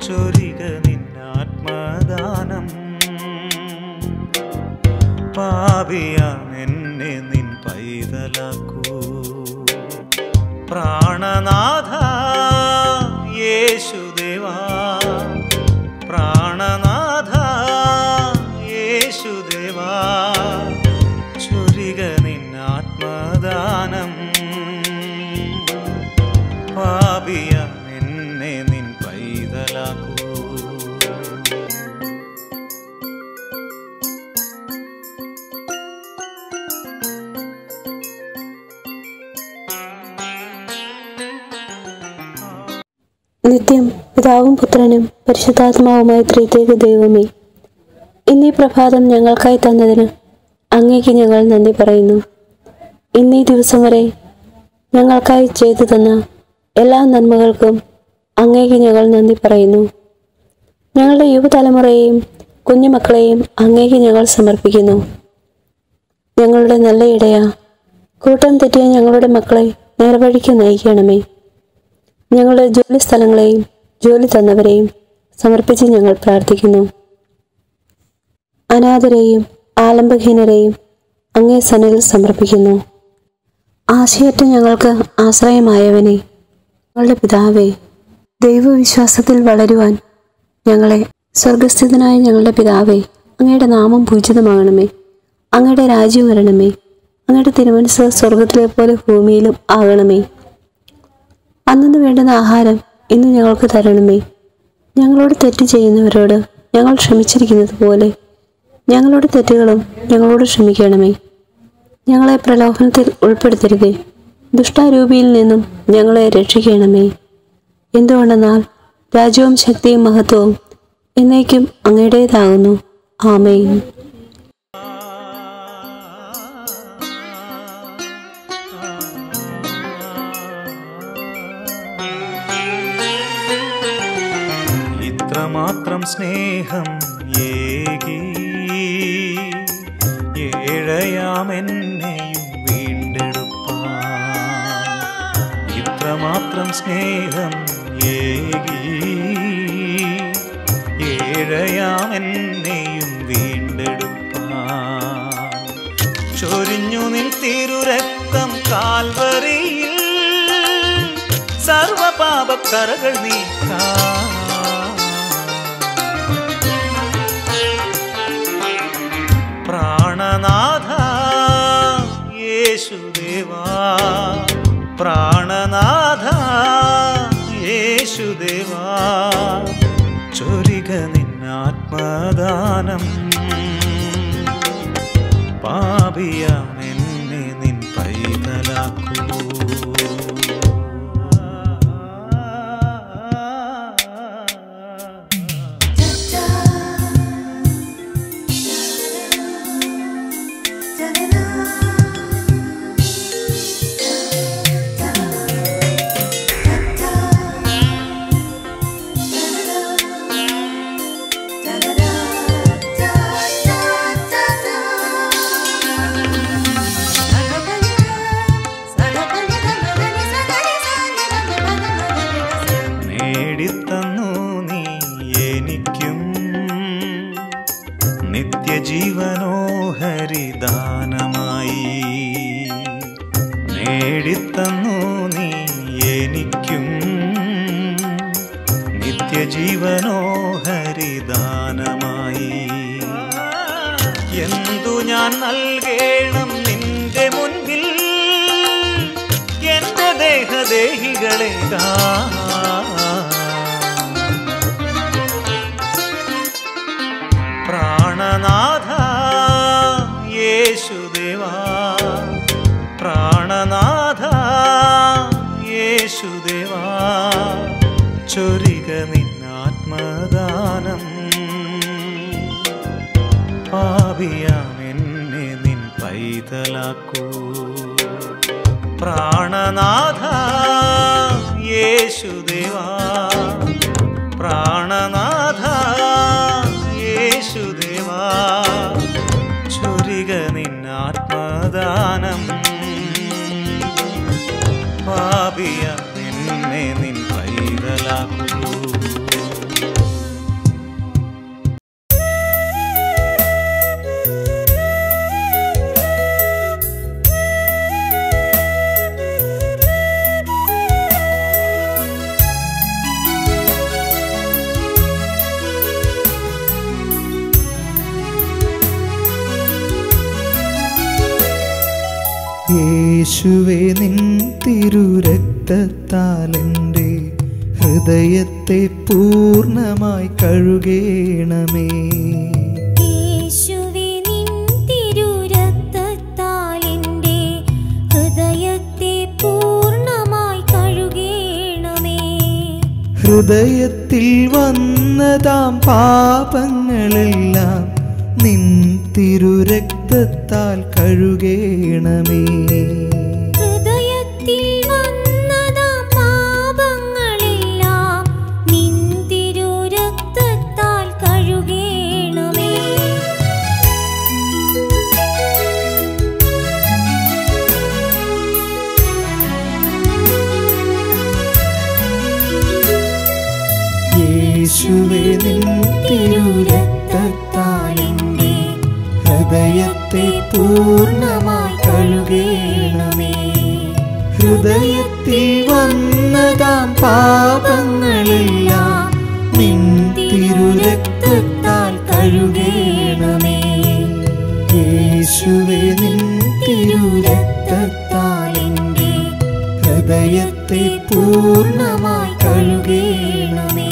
ചൊരിക നിന്നാത്മദാനം പാപിയാം എന്നെ നിൻ പൈതലാക്കൂ പ്രാണനാഥ യേശുദേവാ പ്രാണനാഥ യേശുദേവാ ചൊരിക നിന്നാത്മദാനം പാപിയ എന്നെ നിൻ പൈതലാക്കൂ നിത്യം പിതാവും പുത്രനും പരിശുദ്ധാത്മാവുമായ ത്രിതേക ദൈവമേ ഇന്നീ പ്രഭാതം ഞങ്ങൾക്കായി തന്നതിന് അങ്ങേക്ക് ഞങ്ങൾ നന്ദി പറയുന്നു ഇന്നീ ദിവസം വരെ ഞങ്ങൾക്കായി ചെയ്തു തന്ന എല്ലാ നന്മകൾക്കും അങ്ങേക്ക് ഞങ്ങൾ നന്ദി പറയുന്നു ഞങ്ങളുടെ യുവതലമുറയെയും കുഞ്ഞുമക്കളെയും അങ്ങേക്ക് ഞങ്ങൾ സമർപ്പിക്കുന്നു ഞങ്ങളുടെ നല്ല ഇടയ കൂട്ടം തെറ്റിയ ഞങ്ങളുടെ മക്കളെ നേർവഴിക്ക് നയിക്കണമേ ഞങ്ങളുടെ ജോലി സ്ഥലങ്ങളെയും ജോലി തന്നവരെയും സമർപ്പിച്ച് ഞങ്ങൾ പ്രാർത്ഥിക്കുന്നു അനാഥരെയും ആലംബഹീനരെയും അങ്ങേ സന്നിധിയിൽ സമർപ്പിക്കുന്നു ആശയറ്റ ഞങ്ങൾക്ക് ആശ്രയമായവനെ ഞങ്ങളുടെ പിതാവേ ദൈവവിശ്വാസത്തിൽ വളരുവാൻ ഞങ്ങളെ സ്വർഗസ്ഥിതനായ ഞങ്ങളുടെ പിതാവേ അങ്ങയുടെ നാമം പൂജിതമാകണമേ അങ്ങയുടെ രാജ്യം വരണമേ അങ്ങയുടെ തിരുമനസ് സ്വർഗത്തിലെ പോലെ ഭൂമിയിലും ആകണമേ അന്നു വേണ്ടുന്ന ആഹാരം ഇന്ന് ഞങ്ങൾക്ക് തരണമേ ഞങ്ങളോട് തെറ്റ് ചെയ്യുന്നവരോട് ഞങ്ങൾ ക്ഷമിച്ചിരിക്കുന്നത് പോലെ ഞങ്ങളുടെ തെറ്റുകളും ഞങ്ങളോട് ക്ഷമിക്കണമേ ഞങ്ങളെ പ്രലോഭനത്തിൽ ഉൾപ്പെടുത്തരുതേ ദുഷ്ടാരൂപിയിൽ നിന്നും ഞങ്ങളെ രക്ഷിക്കണമേ എന്തുകൊണ്ടെന്നാൽ രാജ്യവും ശക്തിയും മഹത്വവും എന്നേക്കും അങ്ങയുടേതാകുന്നു ആമേൻ ഇത്രമാത്രം സ്നേഹം ഏകി ഏഴയാമെന്നെയും വീണ്ടെടുപ്പാൻ ഇത്രമാത്രം സ്നേഹം ഏകി ഏഴയാമെന്നെയും വീണ്ടെടുപ്പാൻ ചൊരിഞ്ഞു നിൻ തിരുരക്തം കാൽവരിയിൽ സർവപാപക്കറകൾ നീക്കാം പ്രാണനാഥ യേശുദേവാ പ്രാണനാഥ യേശുദേവാ ചൊരിക നിന്നാത്മദാനം പാപിയാം എന്നെ നിൻ പൈതലാക്കൂ നേടിത്തന്നു നീ എനിക്കും നിത്യജീവനോ ഹരിദാനമായി നേടിത്തന്നു നീ എനിക്കും നിത്യജീവനോ ഹരിദാനമായി എന്തു ഞാൻ നൽകേണം നിന്റെ മുൻപിൽ എന്റെ ദേഹദേഹികളെ പ്രാണനാഥ യേശുദേവാ പ്രാണനാഥ യേശുദേവാ ചൊരിക നിന്നാത്മദാനം പാപിയാം എന്നെ നിൻ പൈതലാക്കൂ പ്രാണനാഥ യേശുദേവാ പ്രാണനാഥ യേശുദേവാ ചൊരിക നിന്നാത്മദാനം പാപിയ നിന്നെ നിൻ പൈതലാക്കൂ യേശുവേ നിൻ തിരുരക്തത്താലെൻ്റെ ഹൃദയത്തെ പൂർണ്ണമായി കഴുകേണമേ യേശുവേ നിൻ തിരുരക്തത്താൽ എൻ്റെ ഹൃദയത്തെ പൂർണ്ണമായി കഴുകേണമേ ഹൃദയത്തിൽ വന്നതാം പാപങ്ങളെല്ലാം നിൻ തിരുരക്തത്താൽ കഴുകേണമേ ഹൃദയത്തിൽ വന്നതാ പാപങ്ങളെല്ലാം നിൻ തിരുരക്തത്താൽ കഴുകേണമേ യേശുവേ നിൻ തിരുരക്തത്താലെൻ്റെ ഹൃദയത്തെ പൂർണ്ണമായി കഴുകേണമേ ഹൃദയത്തിൽ വന്നതാം പാപങ്ങളെല്ലാം നിൻ തിരുരക്തത്താൽ കഴുകേണമേ യേശുവേ നിൻ തിരുരക്തത്താലെൻ്റെ ഹൃദയത്തെ പൂർണ്ണമായി കഴുകേണമേ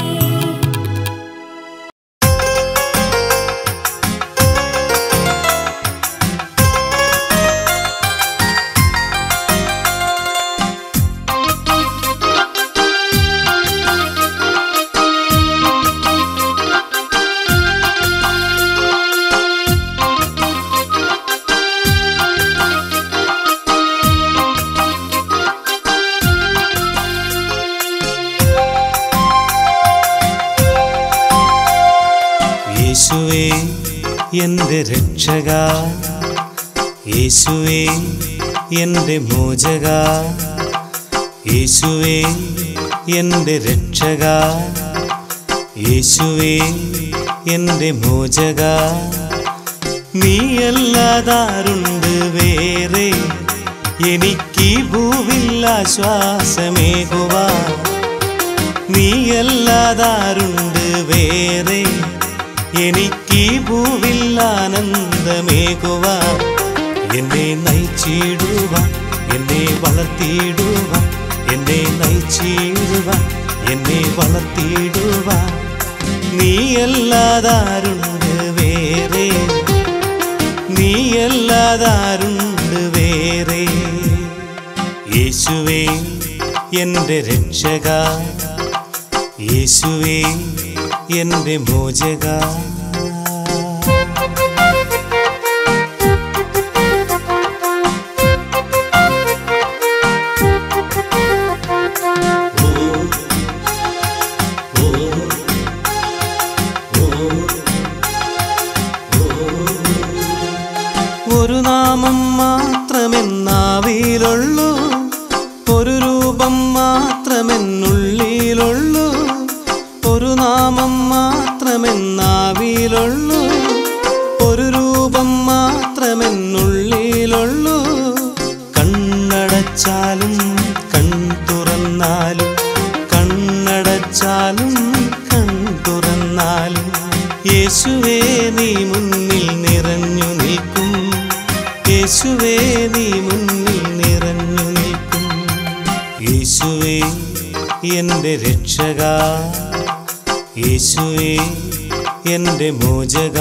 യേശുവേ എൻ്റെ രക്ഷക യേശുവേ എൻ്റെ മോചക യേശുവേ എൻ്റെ രക്ഷക യേശുവേ എൻ്റെ മോചക നീയല്ലാതാരുണ്ട് വേറെ എനിക്ക് ഭൂവില്ല ശ്വാസമേകുവാ നീയല്ലാതാരുണ്ട് വേറെ എനിക്ക് ഭൂവിൽ ആനന്ദമേകുവ എന്നെ നയിച്ചിടുക എന്നെ വളർത്തിയിടുക എന്നെ നയിച്ചിടുക എന്നെ വളർത്തിയിടുക നീയല്ലാതാരുണ്ട് വേറെ നീയല്ലാതാരുണ്ട് വേറെ യേശുവേ എൻ്റെ രക്ഷക യേശുവേ എൻ്റെ മോചക ഒരു നാമം മാത്രമെന്നാവിലുള്ളൂ ഒരു രൂപം മാത്രമെന്നുള്ളിലുള്ളൂ ഒരു നാമം മാത്രമെന്നാവിലുള്ളൂ ഒരു രൂപം മാത്രമെന്നുള്ളിലുള്ളൂ കണ്ണടച്ചാലും കൺ തുറന്നാലും കണ്ണടച്ചാലും കൺ തുറന്നാലും യേശുവേ നീ മുന്നിൽ നിറഞ്ഞു നിൽക്കും യേശുവേ നീ മുന്നിൽ നിറഞ്ഞു നിൽക്കും യേശുവേ എൻ്റെ രക്ഷക യേശുവേ എൻ്റെ മോചക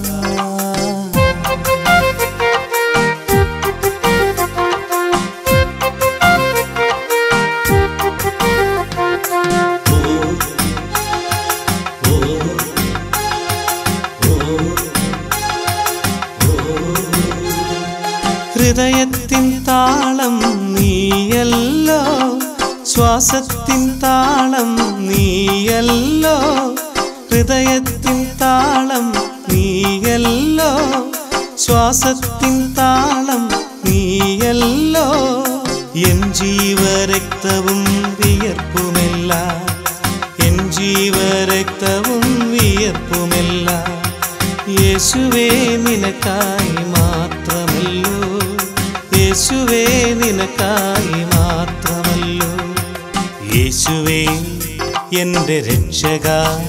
ഹൃദയത്തിൻ താളം നീയല്ലോ ശ്വാസത്തിൻ താളം നീയല്ലോ ഹൃദയത്തിൻ താളം നീയല്ലോ ശ്വാസത്തിൻ താളം നീയല്ലോ എൻ ജീവരക്തവും വിയർപ്പുമെല്ലാം എൻ ജീവരക്തവും വിയർപ്പുമെല്ലാം യേശുവേ നിനക്കായി മാത്രമല്ലോ യേശുവേ നിനക്കായി മാത്രമല്ലോ യേശുവേ എൻ്റെ രക്ഷക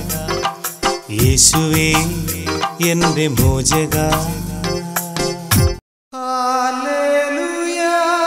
യേശുവേ എൻ്റെ മോചക Hallelujah.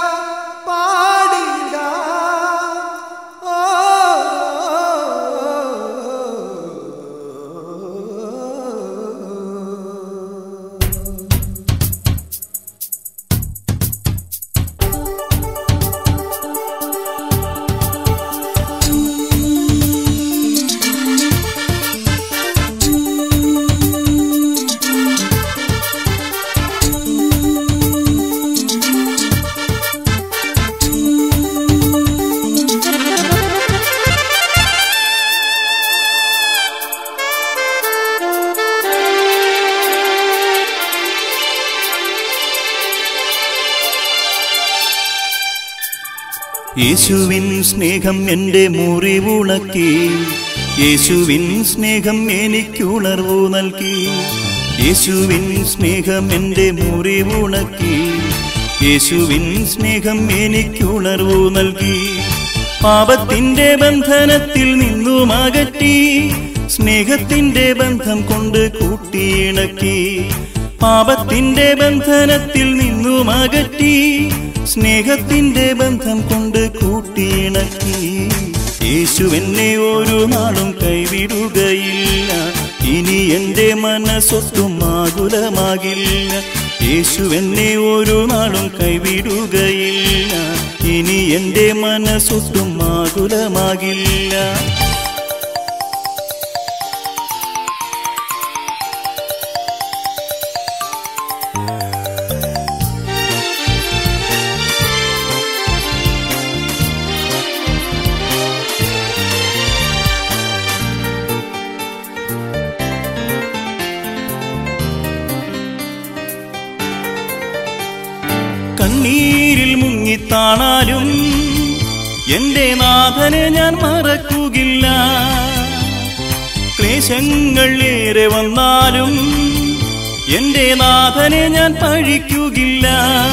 യേശുവിൻ സ്നേഹം എൻ്റെ മുറിവുണക്കി യേശുവിൻ സ്നേഹം എനിക്കുണർവു നൽകി യേശുവിൻ സ്നേഹം എൻ്റെ മുറിവുണക്കി യേശുവിൻ സ്നേഹം എനിക്കുണർവു നൽകി പാപത്തിന്റെ ബന്ധനത്തിൽ നിന്നും അകറ്റി സ്നേഹത്തിന്റെ ബന്ധം കൊണ്ട് കൂട്ടിയിണക്കി പാപത്തിന്റെ ബന്ധനത്തിൽ നിന്നും അകറ്റി സ്നേഹത്തിന്റെ ബന്ധം കൊണ്ട് കൂട്ടിയിണക്കി യേശു എന്നെ ഒരു നാളും കൈവിടുകയില്ല ഇനി എന്റെ മനസ്സൊട്ടും ആകുലമാകില്ല യേശു എന്നെ ഒരു നാളും കൈവിടുകയില്ല ഇനി എന്റെ മനസ്സൊട്ടും ആകുലമാകില്ല കണ്ണീരിൽ മുങ്ങിത്താണാലും എന്റെ നാഥനെ ഞാൻ മറക്കുകില്ല ക്ലേശങ്ങൾ ഏറെ വന്നാലും എന്റെ നാഥനെ ഞാൻ പഴിക്കുകില്ല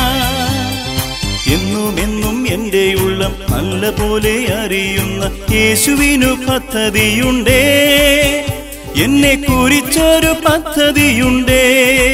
എന്നും എന്നും എന്റെ ഉള്ളം നല്ല പോലെ അറിയുന്ന യേശുവിനു പദ്ധതിയുണ്ടേ എന്നെ കുറിച്ചൊരു പദ്ധതിയുണ്ടേ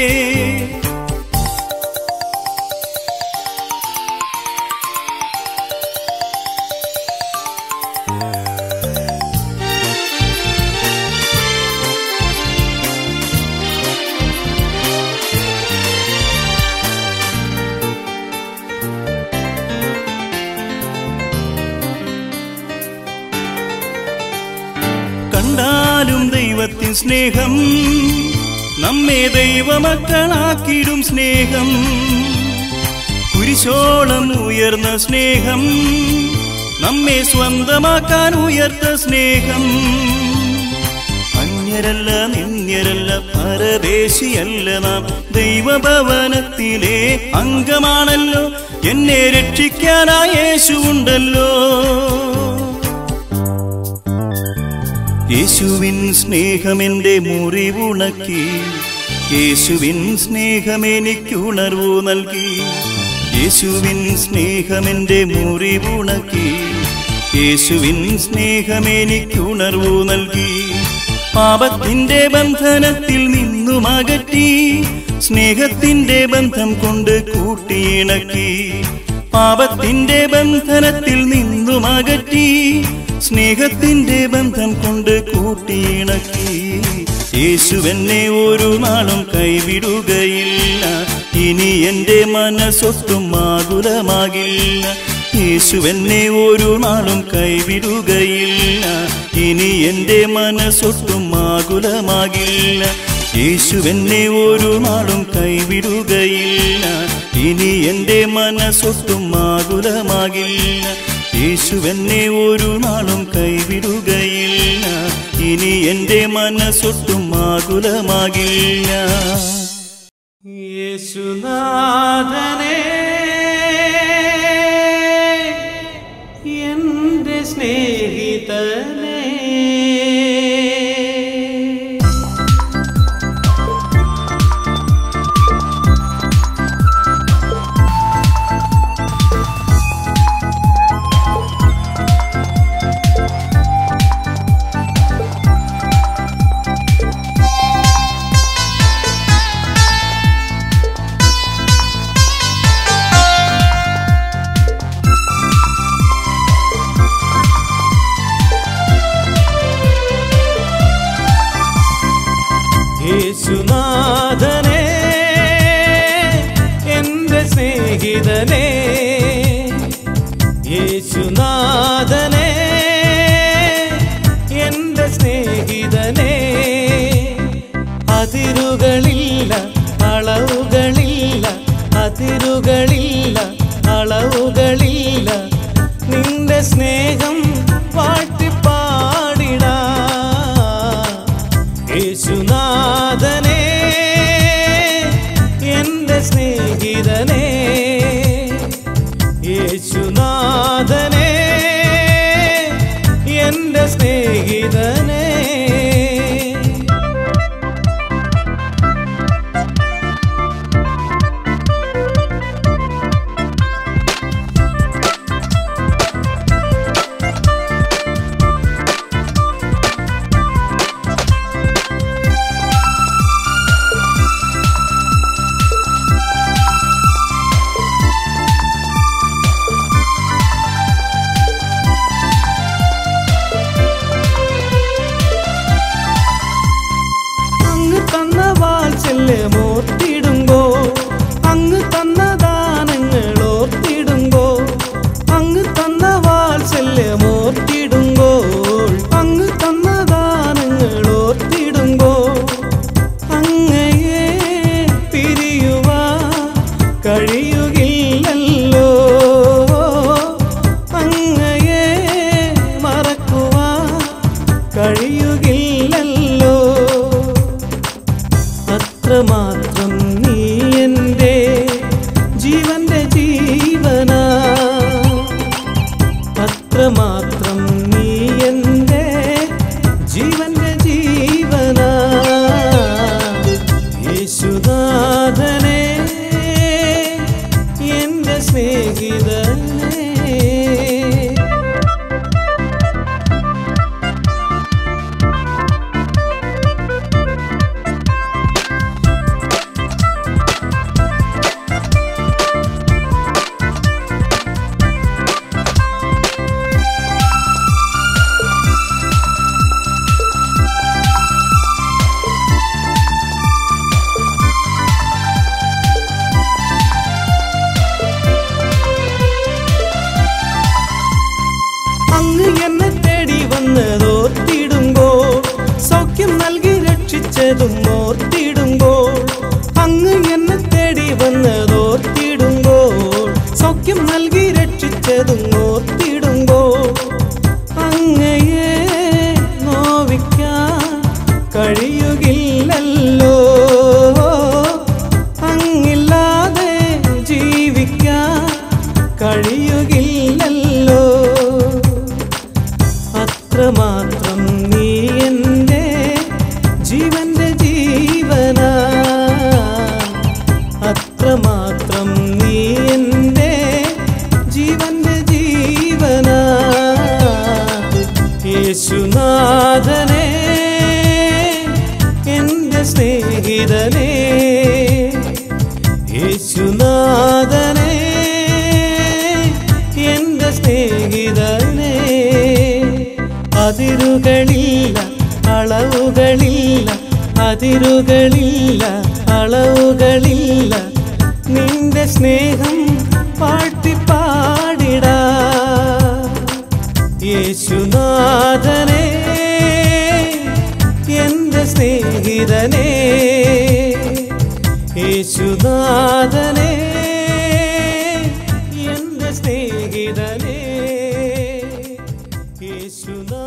കണ്ടാലും ദൈവത്തിൻ സ്നേഹം നമ്മെ ദൈവമക്കളാക്കിടും സ്നേഹം കുരിശോളം ഉയർന്ന സ്നേഹം നമ്മെ സ്വന്തമാക്കാൻ ഉയർത്ത സ്നേഹം അന്യരല്ല നിന്യരല്ല പരദേശിയല്ല നാം ദൈവഭവനത്തിലെ അംഗമാണല്ലോ എന്നെ രക്ഷിക്കാനായ യേശുണ്ടല്ലോ യേശുവിൻ സ്നേഹമെന്റെ മുറിവുണക്കി യേശുവിൻ സ്നേഹമെനിക്കുണർവു നൽകി യേശുവിൻ സ്നേഹമെന്റെ മുറിവുണക്കി യേശുവിൻ സ്നേഹമെനിക്കുണർവു നൽകി പാപത്തിന്റെ ബന്ധനത്തിൽ നിന്നും അകറ്റി സ്നേഹത്തിന്റെ ബന്ധം കൊണ്ട് കൂട്ടിയിണക്കി പാപത്തിന്റെ ബന്ധനത്തിൽ നിന്നും അകറ്റി സ്നേഹത്തിന്റെ ബന്ധം കൊണ്ട് കൂട്ടിയിണക്കി യേശുവെന്നെ ഒരു നാളും കൈവിടുകയില്ല ഇനി എന്റെ മനസ്സൊട്ടും ആകുലമാകില്ല യേശുവെന്നെ ഒരു നാളും കൈവിടുകയില്ല ഇനി എന്റെ മനസ്സൊട്ടും ആകുലമാകില്ല യേശുവെന്നെ ഒരു നാളും കൈവിടുകയില്ല ഇനി എന്റെ മനസ്സൊട്ടും ആകുലമാകില്ല യേശുവെന്നെ ഒരു നാളും കൈവിടുകയില്ല ഇനി എന്റെ മനസ്സൊട്ടും ആകുലമാകില്ല യേശുനാഥനെ എന്റെ സ്നേഹിതനെ യേശുനാഥനെ എന്റെ സ്നേഹിതനെ യേശുനാഥനെ എന്റെ സ്നേഹിതനെ അതിരുകളില്ല അളവുകളില്ല അതിരുകളില്ല അളവുകളില്ല നിന്റെ സ്നേഹം വാട്ടിപ്പാടിടാ യേശുനാഥനെ എന്റെ സ്നേഹിതനെ യേശുനാഥനെ രക്ഷിച്ചതും ഓർത്തിടുമ്പോൾ അങ്ങ് എന്നെ തേടി വന്നതോർത്തിടുമ്പോൾ സൗഖ്യം നൽകി രക്ഷിച്ചതും ഓർത്തിടുമ്പോൾ അങ്ങയെ നോവിക്കാൻ കഴിയുകില്ലല്ലോ അങ്ങില്ലാതെ ജീവിക്കാൻ കഴിയുകില്ലല്ലോ അത്രമാത്രം നീ എൻ്റെ ജീവന്റെ ജീവന അത്രമാത്രം നീ എൻ്റെ ജീവന്റെ ജീവന യേശുനാഥനെ എൻ്റെ സ്നേഹിതനെ യേശുനാഥനെ എൻ്റെ സ്നേഹിതനെ അതിരുകളില്ല അളവുകളില്ല അതിരുകളില്ല അളവുകളില്ല നിന്റെ സ്നേഹം പാട്ടിപ്പാടിടാ യേശുനാഥനെ എൻ്റെ സ്നേഹിതനെ യേശുനാഥനെ എൻ്റെ സ്നേഹിതനെ യേശുനാ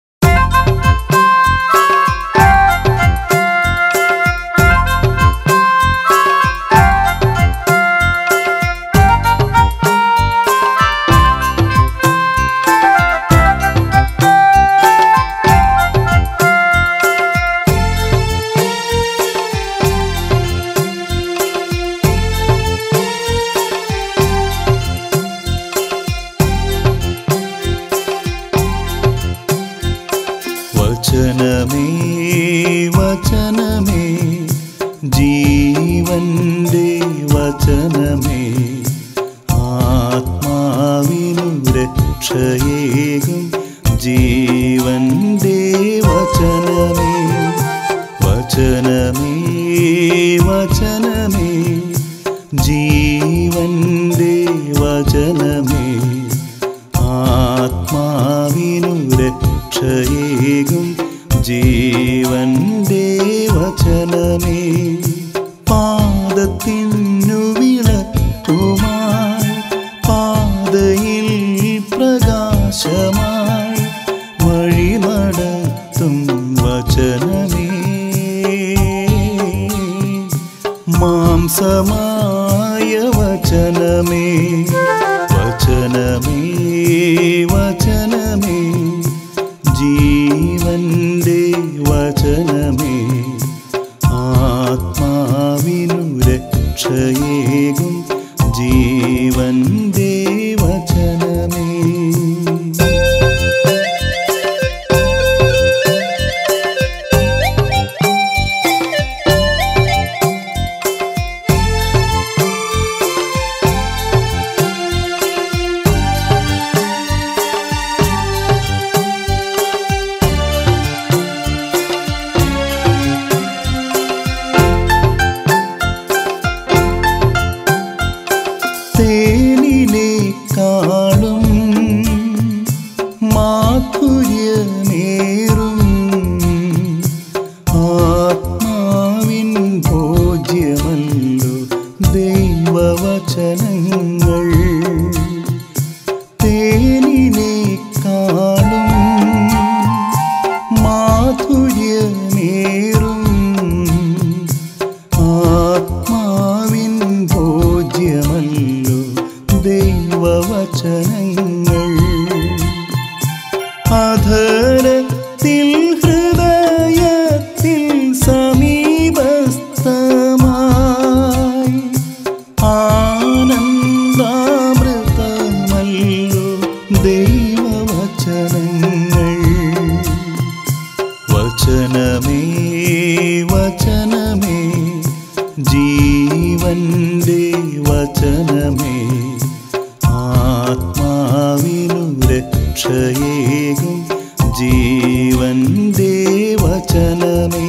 വചനമേ വചനമേ ജീവന്റെ വചനമേ ആത്മാവിനു രക്ഷയേകും ജീവന്റെ വചനമേ വചനമേ വചനമേ ജീവന്റെ വചനമേ ആത്മാവിനു രക്ഷയേകും ജീവന്റെ വചനമേ പാദത്തിനു വിളക്കുമായി പാതയിൽ പ്രകാശമായി വഴി നടത്തും വചനമേ മാംസമായ വചനമേ വചനമേ വചനമേ ജീവന്റെ വചനമേ ആത്മാവിനു രക്ഷയേകും ജീവന്റെ വചനമേ തേനിനേക്കാളും മാധുര്യമേറും ആത്മാവിൻ ഭോജ്യമല്ലോ ദൈവവചനങ്ങൾ തേനിനേക്കാളും മാധുര്യമേറും ആത്മാവിൻ ഭോജ്യമല്ലോ ദൈവവചനങ്ങൾ അധരത്തിൽ ഹൃദയത്തിൽ സമീപസ്ഥമായി ആനന്ദാമൃതമല്ലോ ദൈവവചനങ്ങൾ വചനമേ വചനമേ ജീവന്റെ വചനമേ ആത്മാവിനു രക്ഷയേകും ജീവന്റെ വചനമേ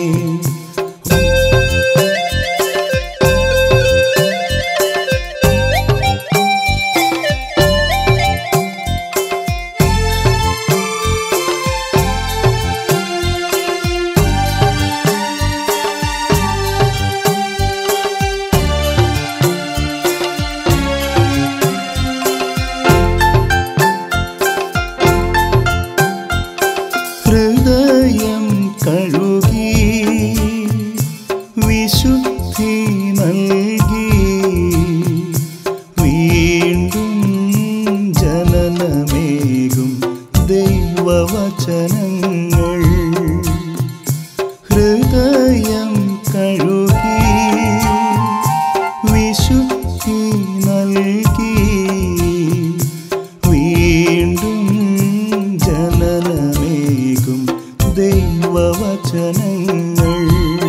വചനങ്ങൾ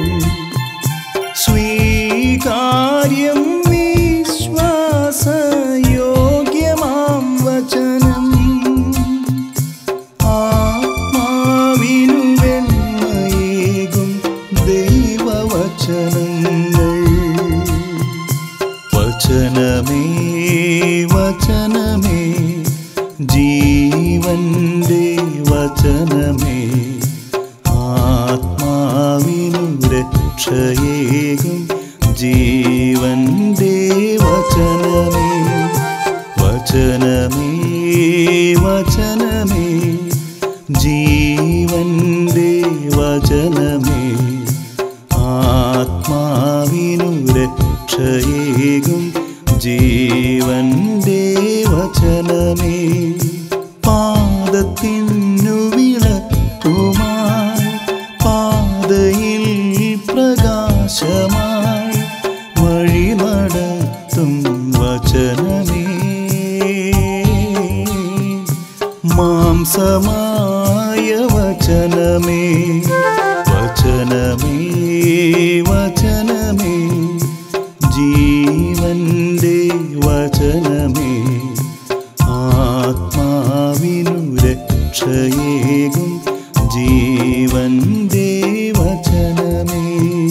സ്വീകാര്യം വിശ്വാസയോഗ്യമാം വചനം ആത്മാവിനു വെണ്മയേകും ദൈവവചനങ്ങൾ വചനമേ വചനമേ ജീവന്റെ വചനമേ ആത്മാവിനു രക്ഷയേകും ജീവന്റെ വചനമേ വചനമേ വചനമേ ജീവന്റെ വചനമേ ആത്മാവിനു രക്ഷയേകും ജീവന്റെ വചനമേ പാദത്തിനു വിളക്കുമായി പാതയിൽ പ്രകാശമായി വഴി നടത്തും വചനമേ മാംസമായ വചനമേ വചനമേ വചനമേ ജീവന്റെ വചനമേ ആത്മാവിനു രക്ഷയേകും ജീവന്റെ വചനമേ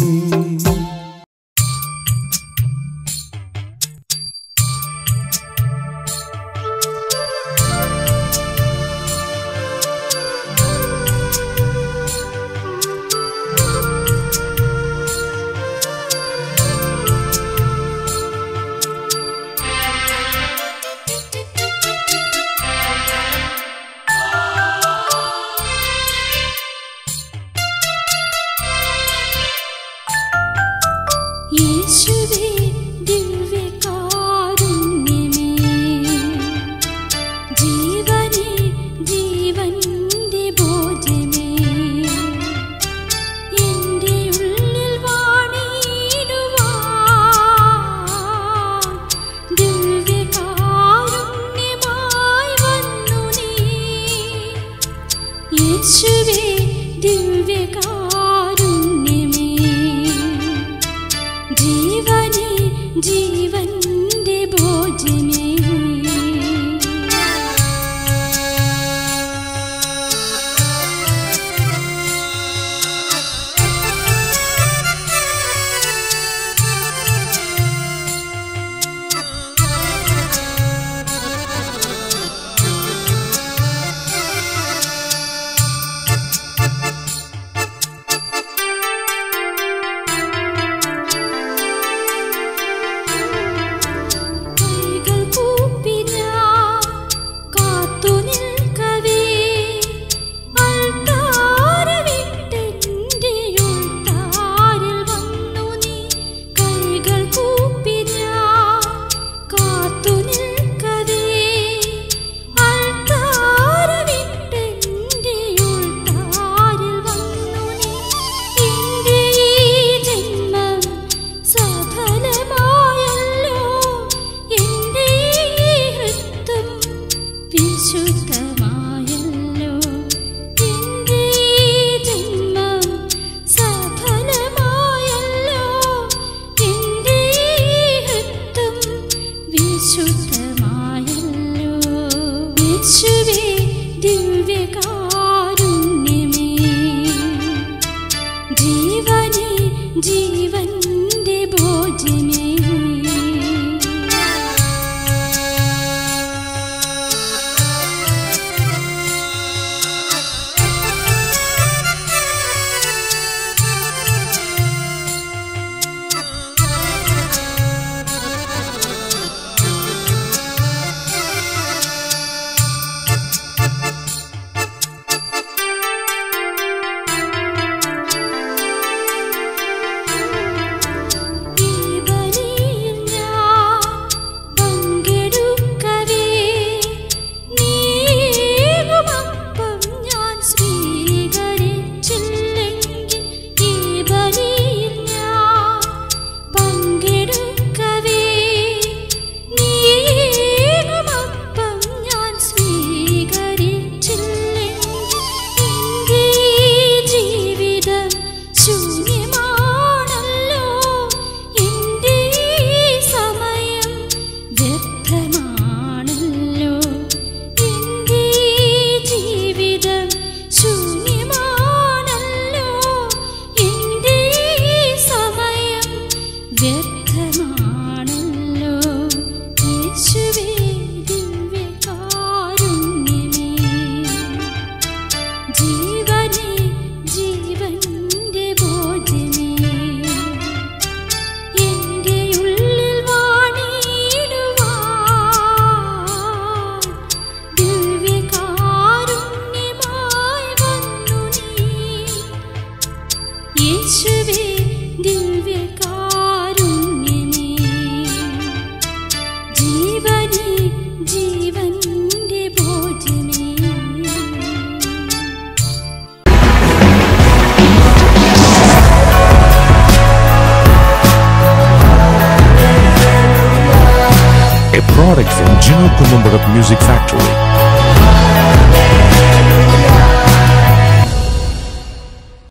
യേശുവേ ദിവ്യകാരുണ്യമേ ജീവനേ ജീവന്റെ ഭോജനേ എൻ്റെ ഉള്ളിൽ വാണിടുവാൻ ദിവ്യകാരുണ്യമായി വന്നു നീ യേശുവേ ദിവ്യകാരുണ്യമേ ജീവനേ ജീവന്റെ ഭോജനേ യേശുവേ ദിവ്യകാരുണ്യമേ ജീവനേ ജീവന്റെ ഭോജനേ a product from Gino Columbarat Music Factory.